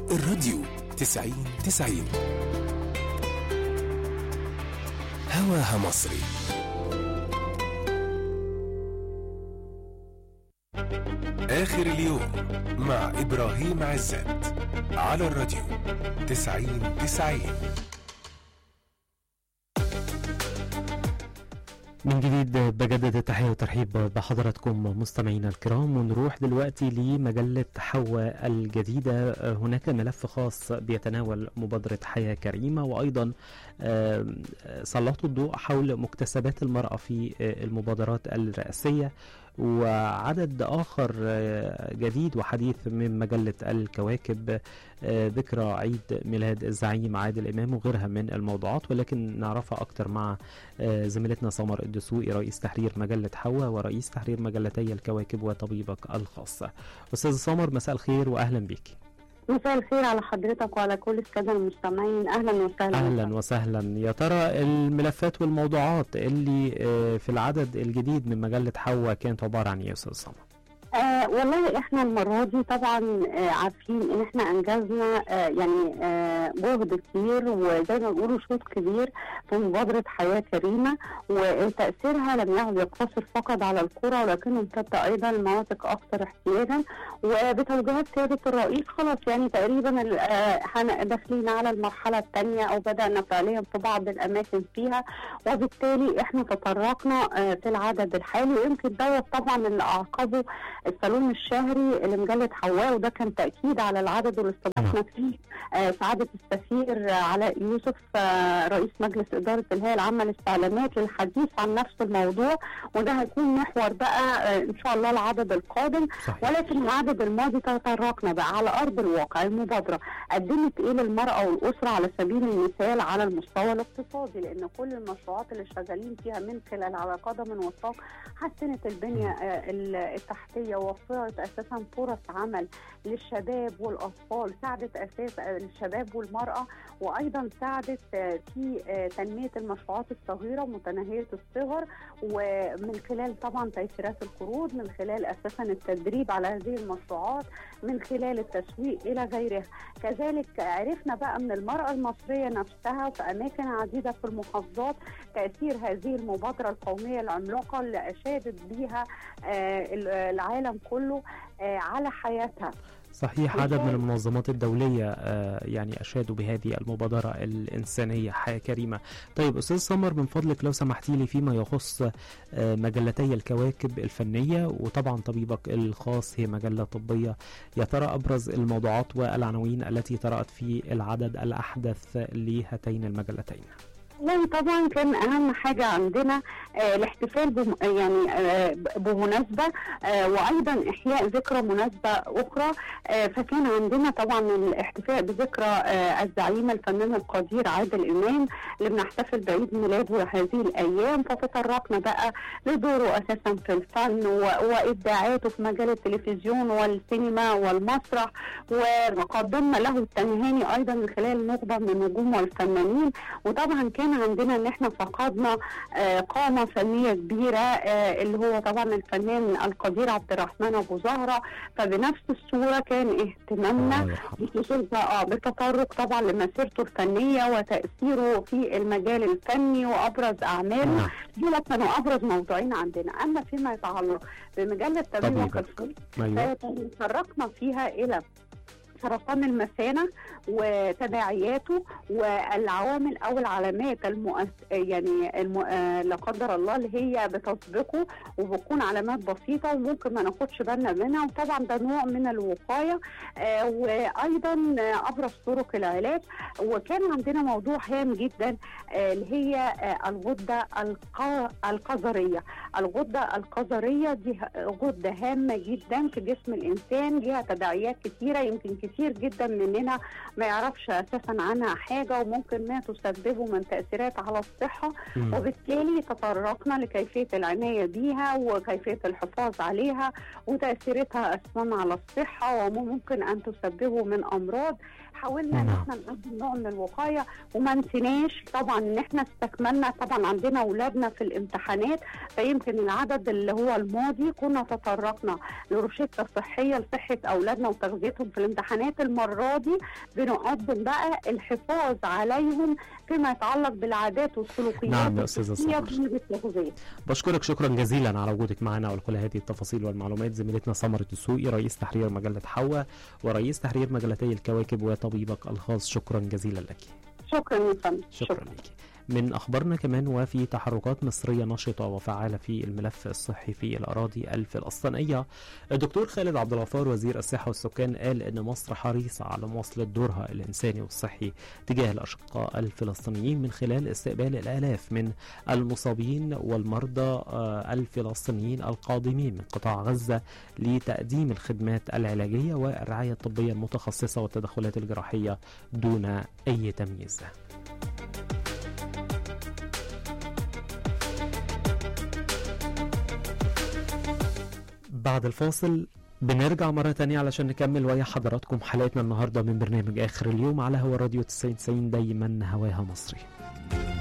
الراديو تسعين تسعين هواها مصري آخر اليوم مع إبراهيم عزت على الراديو تسعين تسعين من جديد بجدد التحية والترحيب بحضراتكم مستمعينا الكرام ونروح دلوقتي لمجلة حواء الجديدة هناك ملف خاص بيتناول مبادرة حياة كريمة وأيضا سلطوا الضوء حول مكتسبات المرأة في المبادرات الرئاسية وعدد آخر جديد وحديث من مجلة الكواكب ذكرى عيد ميلاد الزعيم عادل إمام وغيرها من الموضوعات ولكن نعرفها أكتر مع زميلتنا سمر الدسوقي رئيس تحرير مجلة حواء ورئيس تحرير مجلتي الكواكب وطبيبك الخاص أستاذ سمر مساء الخير وأهلا بك مساء الخير على حضرتك وعلى كل الساده المستمعين اهلا وسهلا اهلا وسهلا يا ترى الملفات والموضوعات اللي في العدد الجديد من مجله حواء كانت عباره عن ايه يا استاذ سمر؟ آه والله احنا المره دي طبعا آه عارفين ان احنا انجزنا آه يعني آه جهد كبير وزي ما بيقولوا شوط كبير في مبادره حياه كريمه وتاثيرها لم يعد يقتصر فقط على القرى ولكنه امتد ايضا لمناطق اكثر احتياجا وبتوجيهات سياده الرئيس خلاص يعني تقريبا آه داخلين على المرحله الثانيه او بدانا فعليا في بعض الاماكن فيها وبالتالي احنا تطرقنا آه في العدد الحالي ويمكن دوت طبعا اللي اعقبه الصالون الشهري لمجله حواء وده كان تاكيد على العدد اللي استضفنا فيه آه سعاده السفير علاء يوسف آه رئيس مجلس اداره الهيئه العامه للاستعلامات للحديث عن نفس الموضوع وده هيكون محور بقى آه ان شاء الله العدد القادم صحيح. ولكن العدد الماضي تطرقنا بقى على ارض الواقع المبادره قدمت ايه للمراه والاسره على سبيل المثال على المستوى الاقتصادي لان كل المشروعات اللي شغالين فيها من خلال على قدم وساق حسنت البنيه التحتيه وفرت اساسا فرص عمل للشباب والاطفال ساعدت اساس الشباب والمراه وايضا ساعدت في تنميه المشروعات الصغيره ومتناهيه الصغر ومن خلال طبعا تيسيرات القروض من خلال اساسا التدريب على هذه المشروعات من خلال التسويق الى غيرها كذلك عرفنا بقى من المراه المصريه نفسها في اماكن عديده في المحافظات تاثير هذه المبادره القوميه العملاقه اللي اشادت بها العالم كله على حياتها صحيح عدد من المنظمات الدولية يعني أشادوا بهذه المبادرة الإنسانية حياة كريمة طيب أستاذ سمر من فضلك لو سمحتي لي فيما يخص مجلتي الكواكب الفنية وطبعا طبيبك الخاص هي مجلة طبية يا ترى أبرز الموضوعات والعناوين التي طرأت في العدد الأحدث لهاتين المجلتين والله طبعا كان اهم حاجه عندنا آه الاحتفال بم يعني آه بمناسبه آه وايضا احياء ذكرى مناسبه اخرى آه فكان عندنا طبعا الاحتفاء بذكرى آه الزعيم الفنان القدير عادل امام اللي بنحتفل بعيد ميلاده هذه الايام فتطرقنا بقى لدوره اساسا في الفن وابداعاته في مجال التلفزيون والسينما والمسرح وقدمنا له التهاني ايضا من خلال نخبه من النجوم والفنانين وطبعا كان كان عندنا ان احنا فقدنا آه قامه فنيه كبيره آه اللي هو طبعا الفنان القدير عبد الرحمن ابو زهره فبنفس الصوره كان اهتمامنا اه بالتطرق طبعا لمسيرته الفنيه وتاثيره في المجال الفني وابرز اعماله دول كانوا ابرز موضوعين عندنا اما فيما يتعلق بمجله تبين تطرقنا فيها الى سرطان المثانة وتداعياته والعوامل أو العلامات المؤس... يعني الم... لا قدر الله اللي هي بتسبقه وبتكون علامات بسيطة وممكن ما ناخدش بالنا منها وطبعا ده نوع من الوقاية آه وأيضا أبرز طرق العلاج وكان عندنا موضوع هام جدا آه اللي هي آه الغدة الق... القذرية الغدة القذرية دي غدة هامة جدا في جسم الإنسان ليها تداعيات كثيرة يمكن كتير جدا مننا ما يعرفش اساسا عنها حاجه وممكن ما تسببه من تاثيرات على الصحه مم. وبالتالي تطرقنا لكيفيه العنايه بيها وكيفيه الحفاظ عليها وتاثيراتها اساسا على الصحه وممكن ان تسببه من امراض حاولنا ان احنا نقدم نوع من الوقايه وما نسيناش طبعا ان احنا استكملنا طبعا عندنا اولادنا في الامتحانات فيمكن العدد اللي هو الماضي كنا تطرقنا لروشته صحيه لصحه اولادنا وتغذيتهم في الامتحانات الامتحانات المره دي بنقدم بقى الحفاظ عليهم فيما يتعلق بالعادات والسلوكيات نعم يا أستاذة الصحية سمر. في التغذيه بشكرك شكرا جزيلا على وجودك معنا ولكل هذه التفاصيل والمعلومات زميلتنا سمرة السوقي رئيس تحرير مجلة حواء ورئيس تحرير مجلتي الكواكب وطبيبك الخاص شكرا جزيلا لك شكرا يا فندم شكرا لك من أخبارنا كمان وفي تحركات مصرية نشطة وفعالة في الملف الصحي في الأراضي الفلسطينية الدكتور خالد عبد الغفار وزير الصحة والسكان قال إن مصر حريصة على مواصلة دورها الإنساني والصحي تجاه الأشقاء الفلسطينيين من خلال استقبال الآلاف من المصابين والمرضى آه، الفلسطينيين القادمين من قطاع غزة لتقديم الخدمات العلاجية والرعاية الطبية المتخصصة والتدخلات الجراحية دون أي تمييز بعد الفاصل بنرجع مرة تانية علشان نكمل ويا حضراتكم حلقتنا النهاردة من برنامج آخر اليوم على هوا راديو 90 دايما هواها مصري